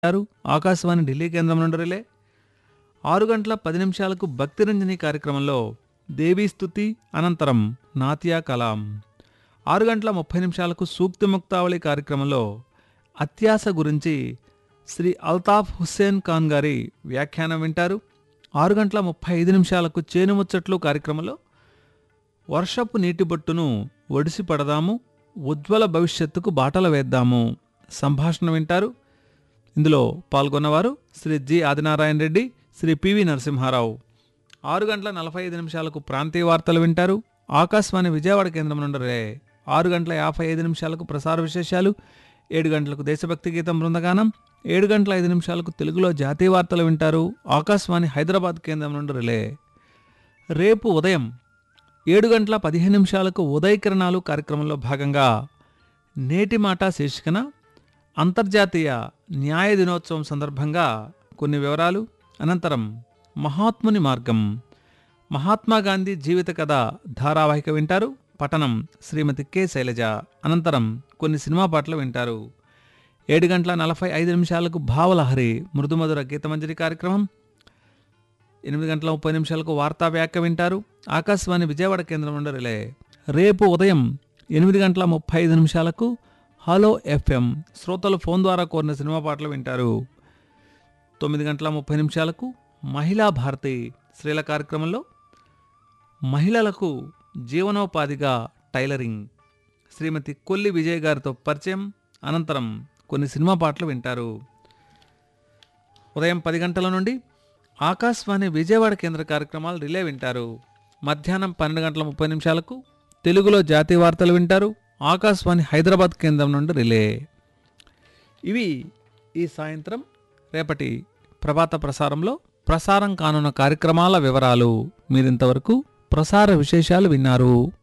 గారు ఆకాశవాణి ఢిల్లీ కేంద్రం నుండి రిలే ఆరు గంటల పది నిమిషాలకు భక్తిరంజని కార్యక్రమంలో దేవీ స్తుతి అనంతరం నాత్యా కలాం ఆరు గంటల ముప్పై నిమిషాలకు సూక్తి ముక్తావళి కార్యక్రమంలో అత్యాస గురించి శ్రీ అల్తాఫ్ హుస్సేన్ ఖాన్ గారి వ్యాఖ్యానం వింటారు ఆరు గంటల ముప్పై ఐదు నిమిషాలకు చేను ముచ్చట్లు కార్యక్రమంలో వర్షపు నీటి బొట్టును ఒడిసి పడదాము ఉజ్వల భవిష్యత్తుకు బాటలు వేద్దాము సంభాషణ వింటారు ఇందులో పాల్గొన్నవారు శ్రీ జి ఆదినారాయణ రెడ్డి శ్రీ పివి నరసింహారావు ఆరు గంటల నలభై ఐదు నిమిషాలకు ప్రాంతీయ వార్తలు వింటారు ఆకాశవాణి విజయవాడ కేంద్రం నుండి రే ఆరు గంటల యాభై ఐదు నిమిషాలకు ప్రసార విశేషాలు ఏడు గంటలకు దేశభక్తి గీతం బృందగానం ఏడు గంటల ఐదు నిమిషాలకు తెలుగులో జాతీయ వార్తలు వింటారు ఆకాశవాణి హైదరాబాద్ కేంద్రం నుండి రిలే రేపు ఉదయం ఏడు గంటల పదిహేను నిమిషాలకు ఉదయకిరణాలు కార్యక్రమంలో భాగంగా నేటి మాట శీర్షికన అంతర్జాతీయ న్యాయ దినోత్సవం సందర్భంగా కొన్ని వివరాలు అనంతరం మహాత్ముని మార్గం మహాత్మా గాంధీ జీవిత కథ ధారావాహిక వింటారు పఠనం శ్రీమతి కె శైలజ అనంతరం కొన్ని సినిమా పాటలు వింటారు ఏడు గంటల నలభై ఐదు నిమిషాలకు భావలహరి మృదుమధుర గీతమంజరి కార్యక్రమం ఎనిమిది గంటల ముప్పై నిమిషాలకు వార్తా వ్యాఖ్య వింటారు ఆకాశవాణి విజయవాడ కేంద్రం నుండి రిలే రేపు ఉదయం ఎనిమిది గంటల ముప్పై ఐదు నిమిషాలకు హలో ఎఫ్ఎం శ్రోతలు ఫోన్ ద్వారా కోరిన సినిమా పాటలు వింటారు తొమ్మిది గంటల ముప్పై నిమిషాలకు మహిళా భారతి స్త్రీల కార్యక్రమంలో మహిళలకు జీవనోపాధిగా టైలరింగ్ శ్రీమతి కొల్లి విజయ్ గారితో పరిచయం అనంతరం కొన్ని సినిమా పాటలు వింటారు ఉదయం పది గంటల నుండి ఆకాశవాణి విజయవాడ కేంద్ర కార్యక్రమాలు రిలే వింటారు మధ్యాహ్నం పన్నెండు గంటల ముప్పై నిమిషాలకు తెలుగులో జాతీయ వార్తలు వింటారు ఆకాశవాణి హైదరాబాద్ కేంద్రం నుండి రిలే ఇవి ఈ సాయంత్రం రేపటి ప్రభాత ప్రసారంలో ప్రసారం కానున్న కార్యక్రమాల వివరాలు మీరింతవరకు ప్రసార విశేషాలు విన్నారు